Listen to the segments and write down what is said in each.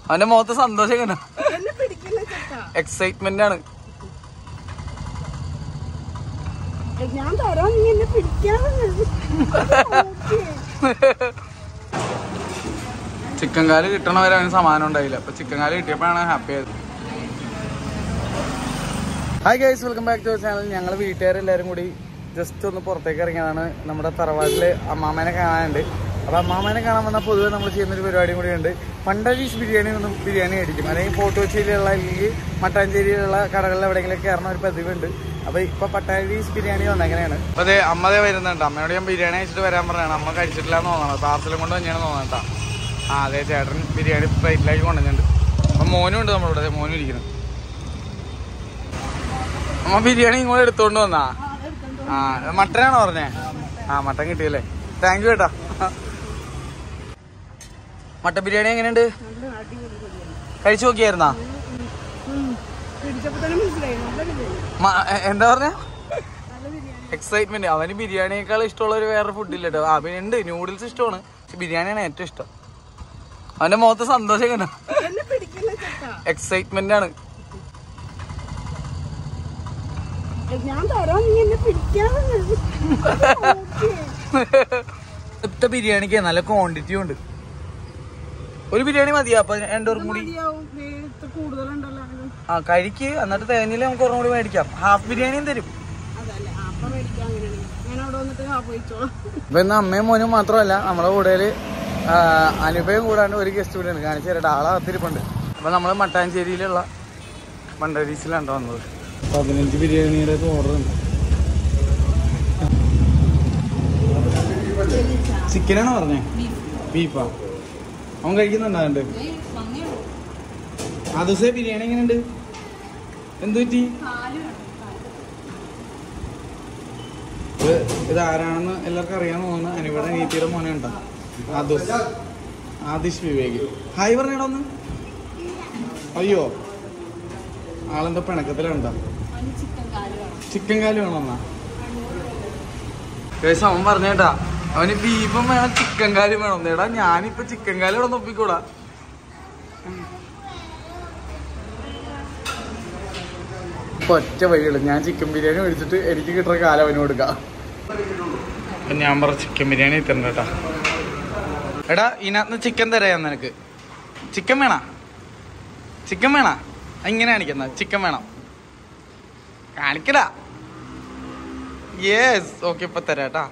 അവന്റെ മുഖത്ത് സന്തോഷം കണ്ടോ എന്നെ പിടിക്കില്ല ചേട്ടാ എക്സൈറ്റ്മെന്റ് ആണ് ഞാൻ തരാം നീ എന്നെ പിടിക്കാതെ ചിക്കൻ കാല് കിട്ടണവരെ അവന് സമാനം ഉണ്ടായില്ല അപ്പൊ ചിക്കൻ കാല് കിട്ടിയപ്പോഴാണ് ഹാപ്പി ആയത് hi guys welcome back to channel ഞങ്ങൾ വീട്ടുകാരെല്ലാവരും കൂടി ജസ്റ്റ് ഒന്ന് പുറത്തേക്ക് ഇറങ്ങിയതാണ് നമ്മുടെ തറവാട്ടില് അമ്മാമേനെ കാണാനുണ്ട് അപ്പൊ അമ്മാമേനെ കാണാൻ വന്നാൽ പൊതുവെ നമ്മൾ ചെയ്യുന്ന ഒരു പരിപാടിയും കൂടി ഉണ്ട് പണ്ടരീസ് ബിരിയാണി ഒന്ന് ബിരിയാണി മേടിക്കും അല്ലെങ്കിൽ ഫോർട്ട് കൊച്ചിയിലുള്ള അല്ലെങ്കിൽ മട്ടാഞ്ചേരിയിലുള്ള കടകളിൽ എവിടെയെങ്കിലും കയറുന്ന ഒരു പതിവുണ്ട് അപ്പൊ ഇപ്പൊ പട്ടാഴീസ് ബിരിയാണി വന്നെങ്ങനെയാണ് അപ്പൊ അതെ അമ്മ അതേ വരുന്നുണ്ട് അമ്മയോട് ഞാൻ ബിരിയാണി കഴിച്ചിട്ട് വരാൻ പറഞ്ഞാണ് അമ്മ കഴിച്ചിട്ടില്ല എന്ന് തോന്നണം പാർസലും കൊണ്ട് തന്നെയാണ് തോന്നട്ടാ ആ അതെ ചേട്ടൻ ബിരിയാണി പ്ലേറ്റിലേക്ക് കൊണ്ടുവന്നിട്ടുണ്ട് അപ്പൊ മോനും ഉണ്ട് നമ്മളിവിടെ ദേ മോനും ഇരിക്കുന്നു അമ്മ ബിരിയാണി ഇങ്ങോട്ട് എടുത്തോണ്ട് വന്നാ ആ മട്ടനാണോ പറഞ്ഞേ ആ മട്ടൻ കിട്ടിയല്ലേ താങ്ക് യു കേട്ടാ മട്ടൻ ബിരിയാണി എങ്ങനെയുണ്ട് കഴിച്ചു നോക്കിയായിരുന്നാ പിടിച്ചപ്പോ തന്നെ മനസ്സിലായി നല്ല ബിരിയാണി മ- എ- എന്താ പറഞ്ഞ നല്ല ബിരിയാണി എക്സൈറ്റ്മെന്റ് അവന് ബിരിയാണിയേക്കാൾ ഇഷ്ടമുള്ള ഒരു വേറെ ഫുഡ് ഇല്ല കേട്ടോ ആ പിന്നെ ഉണ്ട് നൂഡിൽസ് ഇഷ്ടമാണ് പക്ഷെ ബിരിയാണിയാണ് ഏറ്റവും ഇഷ്ടം അവന്റെ മുഖത്ത് സന്തോഷം കണ്ടോ എന്നെ പിടിക്കില്ല ചേട്ടാ എക്സൈറ്റ്മെന്റ് ആണ് ഞാൻ തരാം നീ എന്നെ പിടിക്കാതെ ഇപ്പത്തെ ബിരിയാണിക്ക് നല്ല ക്വാണ്ടിറ്റി ഉണ്ട് ഒരു ബിരിയാണി മതിയാ അപ്പൊ രണ്ടുപേർക്കും കൂടി മതിയാവും നേരത്തെ കൂടുതലുണ്ടല്ലോ അങ്ങനെ. ആ കഴിക്ക് എന്നിട്ട് തേനില് നമുക്ക് ഒരെണ്ണം കൂടി മേടിക്കാം ഹാഫ് ബിരിയാണിയും തരും അതല്ലേ ആ, അപ്പൊ മേടിക്കാം അങ്ങനെയാണെങ്കിൽ ഞാൻ അവിടെ വന്നിട്ട് ഹാഫ് കഴിച്ചോളാം ഇപ്പൊ ഇന്ന് അമ്മയും മോനും മാത്രമല്ല നമ്മുടെ കൂടെ അനുഭവം കൂടാണ്ട് ഒരു ഗസ്റ്റ് കൂടിയാണ് കാണിച്ചു തരട്ടെ ആളെ അകത്തിരിപ്പുണ്ട് അപ്പൊ നമ്മള് മട്ടാഞ്ചേരിയിലുള്ള മണ്ടരീസിലാണ് വന്നത് പതിനഞ്ച് ബിരിയാണിയുടെ ഓർഡർ ഉണ്ട് ചിക്കനാണോ പറഞ്ഞേ ബീഫാ അവൻ കഴിക്കുന്നുണ്ടാണ്ട് ആ ദിവസം ബിരിയാണി എങ്ങനെയുണ്ട് എന്ത് പറ്റി ഇത് ഇത് ആരാണെന്ന് എല്ലാവർക്കും അറിയാമെന്ന് തോന്നുന്നു അനുവിടെ നീതിയുടെ മോനെ ഉണ്ടോ ആദുസ് ആദിഷ് വിവേക് ഹായ് പറഞ്ഞേടാ ഒന്ന് അയ്യോ ആളെന്താ പിണക്കത്തിലുണ്ടോ ചിക്കൻ കാല് വേണമെന്നാ കേസ് അവൻ പറഞ്ഞേട്ടാ അവന് ബീഫും വേണം ചിക്കൻ കാലും വേണം എടാ ഞാനിപ്പോ ചിക്കൻ കാല് ഇവിടെ നോക്കിക്കൂടാ ഇപ്പൊ ഒറ്റ വഴിയുള്ളൂ ഞാൻ ചിക്കൻ ബിരിയാണി മേടിച്ചിട്ട് എനിക്ക് കിട്ടുന്ന കാലം അവന് കൊടുക്കാം അപ്പൊ ഞാൻ പറഞ്ഞ ചിക്കൻ ബിരിയാണി തരണം കേട്ടാ എടാ ഇതിനകത്ത് ചിക്കൻ തരാം നിനക്ക് ചിക്കൻ വേണ ചിക്കൻ വേണ ഇങ്ങനെ കാണിക്കുന്ന ചിക്കൻ വേണം കാണിക്കടാ യെസ് ഓക്കെ ഇപ്പൊ തരാം കേട്ടാ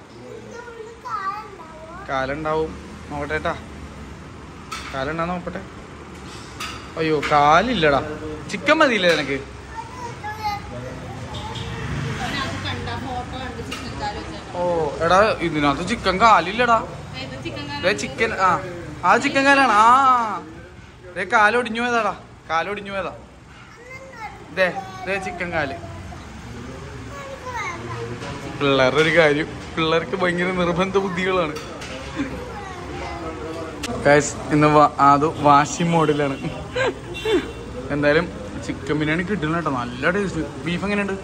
കാലുണ്ടാവും നോക്കട്ടെ കേട്ടാ കാലുണ്ടാ നോക്കട്ടെ അയ്യോ കാലില്ലടാ ചിക്കൻ മതിയില്ലേ നിനക്ക് ഓ എടാ ഇതിനകത്ത് ചിക്കൻ കാലില്ലടാ ദേ ചിക്കൻ ആ ആ ചിക്കൻ കാലാണ് ആ ദേ കാലൊടിഞ്ഞു പോയതാടാ കാലൊടിഞ്ഞു പോയതാ ദേ ദേ ചിക്കൻ കാല് പിള്ളേരുടെ ഒരു കാര്യം പിള്ളേർക്ക് ഭയങ്കര നിർബന്ധ ബുദ്ധികളാണ് Guys, ഇന്ന് വാ- അത് വാശി മോഡിലാണ് എന്തായാലും ചിക്കൻ ബിരിയാണി കിട്ടുന്ന കേട്ടോ നല്ല ടേസ്റ്റ് ബീഫ് എങ്ങനെയുണ്ട്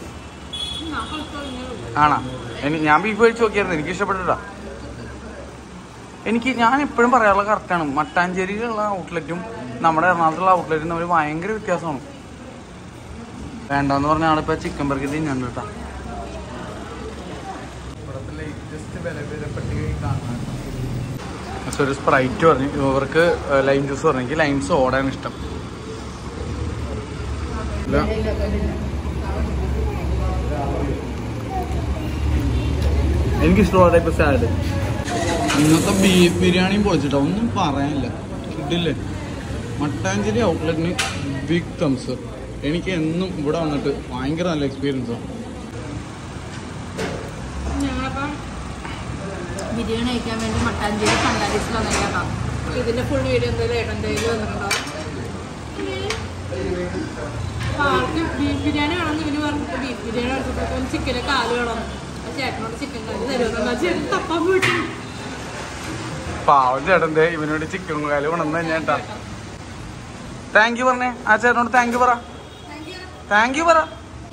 ആണാ എനി- ഞാൻ ബീഫ് കഴിച്ച് നോക്കിയായിരുന്നു എനിക്ക് ഇഷ്ടപ്പെട്ടിട്ടാ എനിക്ക് ഞാൻ എപ്പോഴും പറയാനുള്ള കറക്റ്റാണ് മട്ടാഞ്ചേരിയിലുള്ള ഔട്ട്ലെറ്റും നമ്മുടെ എറണാകുളത്തുള്ള ഔട്ട്ലെറ്റും തമ്മിൽ ഭയങ്കര വ്യത്യാസമാണ് വേണ്ടെന്ന് പറഞ്ഞ ആളിപ്പോ ചിക്കൻ ബർഗർ തിന്നുണ്ട് കേട്ടോ പക്ഷെ ഒരു സ്പ്രൈറ്റ് പറഞ്ഞു ഇവർക്ക് ലൈം ജ്യൂസ് പറഞ്ഞു എനിക്ക് ലൈം സോഡാണ് ഇഷ്ടം ഇല്ല. എനിക്ക് ഇഷ്ടമുള്ള ടൈപ്പ് സാലഡ് ഇന്നത്തെ ബീഫ് ബിരിയാണിയും പൊളിച്ചിട്ടോ ഒന്നും പറയാനില്ല ഫുഡില്ലേ മട്ടാഞ്ചേരി ഔട്ട്ലെറ്റിന് ബിഗ് തംസ് എനിക്ക് എന്നും ഇവിടെ വന്നിട്ട് ഭയങ്കര നല്ല എക്സ്പീരിയൻസ് ആണ് ഞങ്ങളപ്പം ബിരിയാണി കഴിക്കാൻ വേണ്ടി മട്ടാഞ്ചേരി പണ്ടാരീസിൽ വന്നേക്കാം ഇതിന്റെ ഫുൾ വീഡിയോ എന്തായാലും ഏട്ടൻ്റെ കയ്യിൽ വന്നിട്ടുണ്ടാവും അപ്പൊ ആൾക്ക് ബീഫ് ബിരിയാണി വേണമെന്ന് ഇവന് പറഞ്ഞിട്ട് ബീഫ് ബിരിയാണി എടുത്തപ്പോൾ ചിക്കൻ്റെ കാല് വേണം അപ്പൊ ചേട്ടനോട് ചിക്കൻ കാല് തരുമെന്ന് ചേട്ടൻ തപ്പാൻ പോയിട്ട് പാവം ചേട്ടൻ്റെ ഇവനോട് ചിക്കൻ കാല് കൊണ്ടുവന്ന് തന്നെ കേട്ടാ താങ്ക് യു പറഞ്ഞേ ആ ചേട്ടനോട് താങ്ക് യു പറ താങ്ക് യു പറ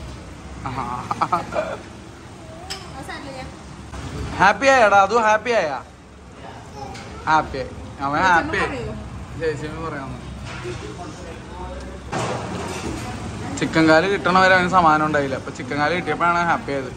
ഹാപ്പി ആയാടാ അതും ഹാപ്പി ആയാ ഹാപ്പി ആയി അവൻ ഹാപ്പി ആയി ജയസിമി പറയാന്ന് ചിക്കൻ കാല് കിട്ടണ വരെ അവന് സമാനം ഉണ്ടായില്ല അപ്പൊ ചിക്കൻ കാല് കിട്ടിയപ്പോഴാണ് ഹാപ്പി ആയത്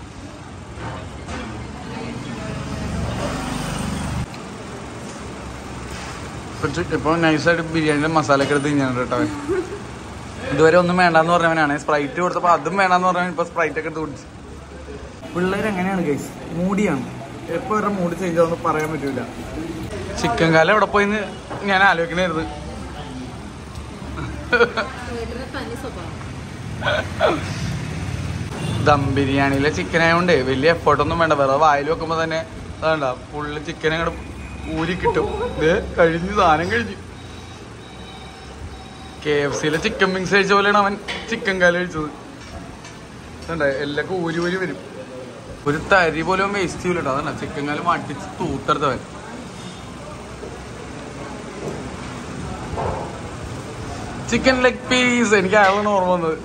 ഇപ്പൊ ചി- ഇപ്പൊ നൈസായിട്ട് ബിരിയാണിയുടെ മസാലയൊക്കെ എടുത്ത് തിന്നാണ് കേട്ടോ അവൻ ഇതുവരെ ഒന്നും വേണ്ടെന്ന് പറഞ്ഞവനാണ് സ്പ്രൈറ്റ് കൊടുത്തപ്പോൾ അതും വേണ്ടെന്ന് പറഞ്ഞവൻ ഇപ്പൊ സ്പ്രൈറ്റ് ഒക്കെ എടുത്ത് കുടിച്ചു പിള്ളേർ എങ്ങനെയാണ് ഗൈസ് മൂടിയാണ് എപ്പോ അവരുടെ മൂഡ് ചേഞ്ച് ആവുമെന്ന് പറയാൻ പറ്റൂല ചിക്കൻ കാലം എവിടെ പോയിന്ന് ഞാൻ ആലോചിക്കണായിരുന്നു വീട്ടിലെ തനി സ്വഭാവം ദം ബിരിയാണിയിലെ ചിക്കൻ ആയതുകൊണ്ട് വലിയ എഫേർട്ടൊന്നും വേണ്ട വേറെ വായിൽ വെക്കുമ്പോൾ തന്നെ അതണ്ട ഫുള്ള് ചിക്കൻ അങ്ങോട്ട് ഊരി കിട്ടും ഇത് കഴിഞ്ഞ് സാധനം കഴിഞ്ഞു കെ എഫ് സിയിലെ ചിക്കൻ വിങ്സ് കഴിച്ച പോലെയാണ് അവൻ ചിക്കൻ കാല് കഴിച്ചത് അതണ്ട എല്ലാം ഊരി ഊരി വരും ഒരു തരി പോലും വേസ്റ്റ് ചെയ്യൂല കേട്ടോ അതല്ല ചിക്കൻ കാല് മാട്ടിച്ച് തൂത്തെടുത്തവൻ ചിക്കൻ ലെഗ് പീസ് എനിക്ക് അയാളാണ് ഓർമ്മ വന്നത്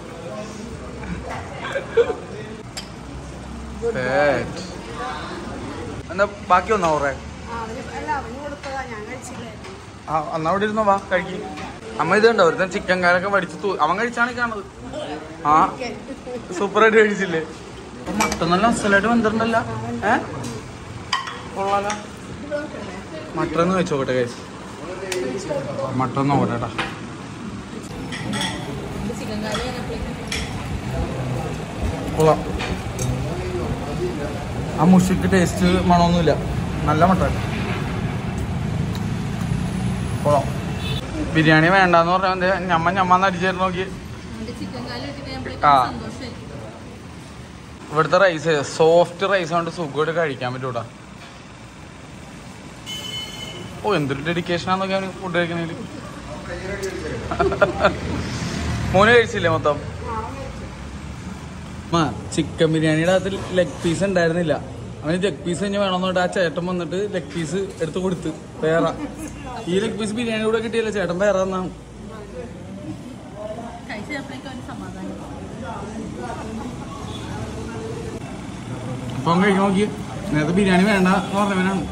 Fat. എന്നാ ബാക്കി വന്നാ കുറേ അവന് അല്ല അവന് കൊടുത്തതാ ഞാൻ കഴിച്ചില്ലായിരുന്നു ആ എന്നാ അവിടെ ഇരുന്നോ വാ കഴിക്ക് അമ്മ ഇത് കണ്ടോ ഒരുത്തൻ ചിക്കൻ കാലൊക്കെ പഠിച്ച് തൂ അവൻ കഴിച്ചാണ് ഈ കാണുന്നത് ആ സൂപ്പറായിട്ട് കഴിച്ചില്ലേ അപ്പൊ മട്ടൻ നല്ല അസലായിട്ട് വന്നിട്ടുണ്ടല്ല ഏ കൊള്ളാലോ മട്ടൻ ഒന്ന് വെച്ച് നോക്കട്ടെ കഴിച്ച് മട്ടൻ നോക്കട്ടെ കേട്ടാ ചിക്കൻ കറി കൊള്ളാം ആ മുഷിക്ക് ടേസ്റ്റ് മണമൊന്നുമില്ല നല്ല മട്ടൻ കൊള്ളാം ബിരിയാണി വേണ്ടാന്ന് പറഞ്ഞാൽ ഞമ്മ ഞമ്മന്ന് അടിച്ചായിരുന്നു നോക്കി ചിക്കൻ കാലി കിട്ടി ആ. സന്തോഷമായി ഇവിടുത്തെ റൈസ് സോഫ്റ്റ് റൈസ് കൊണ്ട് സുഖമായിട്ട് കഴിക്കാൻ പറ്റൂടാ ഓ എന്തൊരു ഡെഡിക്കേഷൻ ആണെന്നൊക്കെ അവന് ഫുഡ് കഴിക്കണേല് മോന് കഴിച്ചില്ലേ മൊത്തം ചിക്കൻ ബിരിയാണിയുടെ അകത്ത് ലെഗ് പീസ് ഉണ്ടായിരുന്നില്ല അവന് ലെഗ് പീസ് കഴിഞ്ഞ് വേണമെന്ന് പറഞ്ഞിട്ട് ആ ചേട്ടൻ വന്നിട്ട് ലെഗ് പീസ് എടുത്ത് കൊടുത്ത് വേറെ ഈ ലെഗ് പീസ് ബിരിയാണി കൂടെ കിട്ടിയല്ലേ ചേട്ടൻ വേറെ തന്നാണ് കഴിച്ചപ്പോഴേക്കും അവന് സമാധാനം അപ്പം കഴിക്കാൻ നോക്കി നേരത്തെ ബിരിയാണി വേണ്ട എന്ന് പറഞ്ഞവനാണ്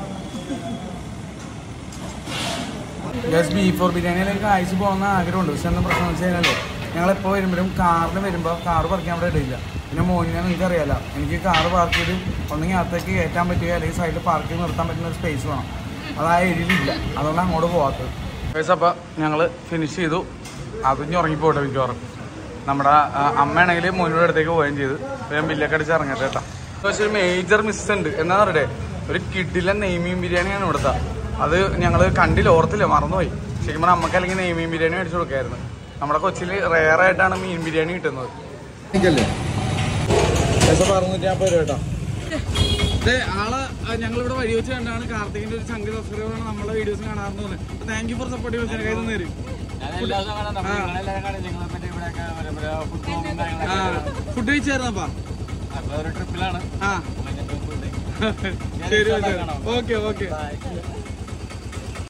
ജസ്റ്റ് ബീഫ് ഓർ ബിരിയാണിയിലേക്ക് അയച്ചു പോകുന്ന ആഗ്രഹമുണ്ട് പക്ഷെ എന്താ പ്രശ്നം വെച്ച് കഴിഞ്ഞാൽ ഞങ്ങളെപ്പോൾ വരുമ്പോഴും കാറിന് വരുമ്പോൾ കാറ് പറിക്കാൻ അവിടെ ഇടില്ല പിന്നെ മോനിനെ നിങ്ങൾക്ക് അറിയാലോ എനിക്ക് കാറ് പാർക്ക് ചെയ്ത് ഒന്നെങ്കിൽ അകത്തേക്ക് കയറ്റാൻ പറ്റുക അല്ലെങ്കിൽ സൈഡിൽ പാർക്ക് ചെയ്ത് നിർത്താൻ പറ്റുന്ന ഒരു സ്പേസ് വേണം അത് ആ ഏരിയയിലില്ല അതുകൊണ്ട് അങ്ങോട്ട് പോകാത്തത് പൈസ അപ്പം ഞങ്ങൾ ഫിനിഷ് ചെയ്തു അതിഞ്ഞ് ഉറങ്ങിപ്പോട്ടെ മിക്കവാറും നമ്മുടെ ആ, അമ്മയാണെങ്കിൽ മോനിയുടെ അടുത്തേക്ക് പോവുകയും ചെയ്തു ഞാൻ ബില്ലൊക്കെ അടിച്ച് ഇറങ്ങട്ടെ കേട്ടോ പക്ഷെ ഒരു മേജർ മിസ് ഉണ്ട് എന്നാ പറയട്ടെ ഒരു കിഡിലെ നെയ്മീൻ ബിരിയാണിയാണ് ഇവിടുത്തെ അത് ഞങ്ങൾ കണ്ടില്ല ഓർത്തില്ല മറന്നുപോയി ശരിക്കും പറഞ്ഞാൽ അമ്മക്ക് അല്ലെങ്കിൽ നെയ്മീൻ ബിരിയാണി മേടിച്ചു കൊടുക്കായിരുന്നു നമ്മുടെ കൊച്ചിയിൽ റെയർ ആയിട്ടാണ് മീൻ ബിരിയാണി കിട്ടുന്നത് പറഞ്ഞിട്ട് ഞാൻ പോരും കേട്ടോ ആള് ഞങ്ങളിവിടെ വഴി വെച്ച് കണ്ടാണ് കാർത്തികിന്റെ ഒരു ചങ്ക് സബ്സ്ക്രൈബറാണ് നമ്മളെ വീഡിയോസ് കാണാറെന്ന് പറഞ്ഞത് താങ്ക് യു ഫോർ സപ്പോർട്ട് ചെയ്യുന്ന കയ്യിൽ നിന്ന് തരും ഫുഡ് കഴിച്ചായിരുന്നപ്പാ ഒരു ട്രിപ്പിലാണ് ആ ശരി ഓക്കെ ഓക്കെ